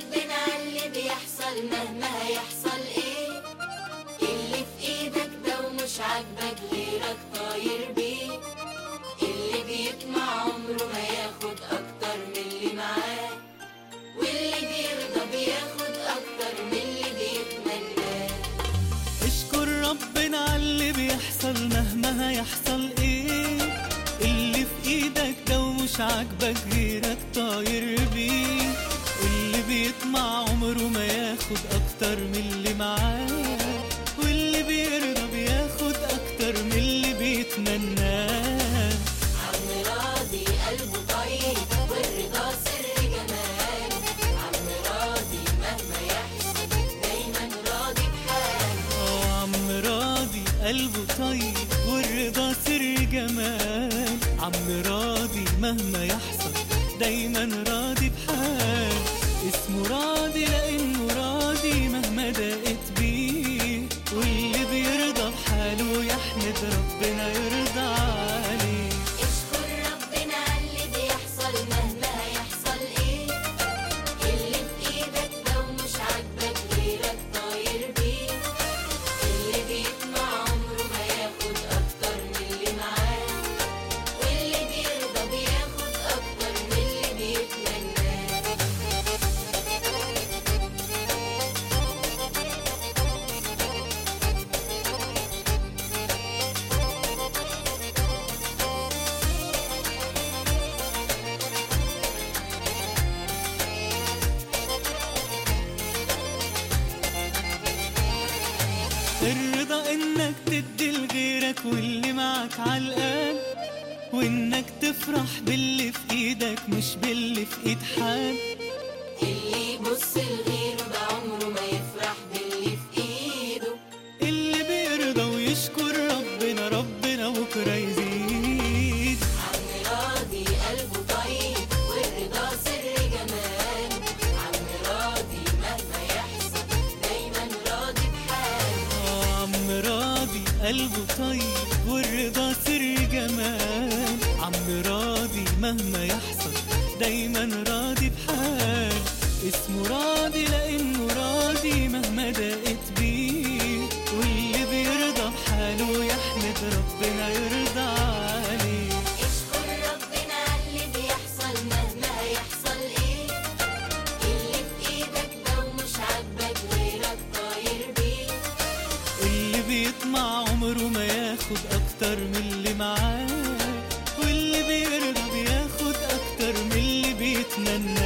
ربنا عاللي بيحصل مهما هيحصل ايه اللي في ايدك ده ومش عاجبك غيرك طاير بيه اللي بيطمع عمره ما ياخد اكتر من اللي معاه واللي بيرضى بياخد اكتر من اللي بيتمناه اشكر ربنا على اللي بيحصل مهما هيحصل ايه اللي في ايدك ده ومش عاجبك غيرك طاير بيه واللي بيطمع عمره ما ياخد اكتر من اللي معاه واللي بيرضى بياخد اكتر من اللي بيتمناه عم راضي قلبه طيب والرضا سر جمال عم راضي مهما يحصل دايما راضي بحاله آه عم راضي قلبه طيب والرضا سر جمال عم راضي مهما يحصل دايما راضي بحال اسمه راضي لانه راضي مهما ضاقت بيه واللي بيرضى بحاله يحمد ربنا يرضى عليه اشكر ربنا عاللي بيحصل مهما هيحصل ايه اللي في ايدك ده ومش عاجبك غيرك طاير بيه اللي بيطمع عمره ما ياخد اكتر من اللي معاه واللي بيرضى بياخد اكتر من اللي بيتمناه الرضا انك تدي لغيرك واللي معك عالقان وانك تفرح باللي في ايدك مش باللي في ايد حد اللي يبص لغيره ده عمره ما يفرح باللي في ايده اللي بيرضى ويشكر ربنا ربنا بكره يزيد عم راضي قلبه طيب والرضا سر جمال عم راضي مهما يحصل دايما راضي بحاله آه عم راضي قلبه طيب والرضا سر جمال عم راضي مهما يحصل دايما راضي بحال اسمه راضي لانه راضي مهما ضاقت بيه واللي بيرضى بحاله يحمد ربنا يرضى عليه اشكر ربنا عاللي بيحصل مهما هيحصل ايه اللي في ايدك ده ومش عاجبك غيرك طاير بيه اللي بيطمع عمره ما ياخد اكتر من اللي معاه واللي بيرضى بياخد اكتر من اللي بيتمناه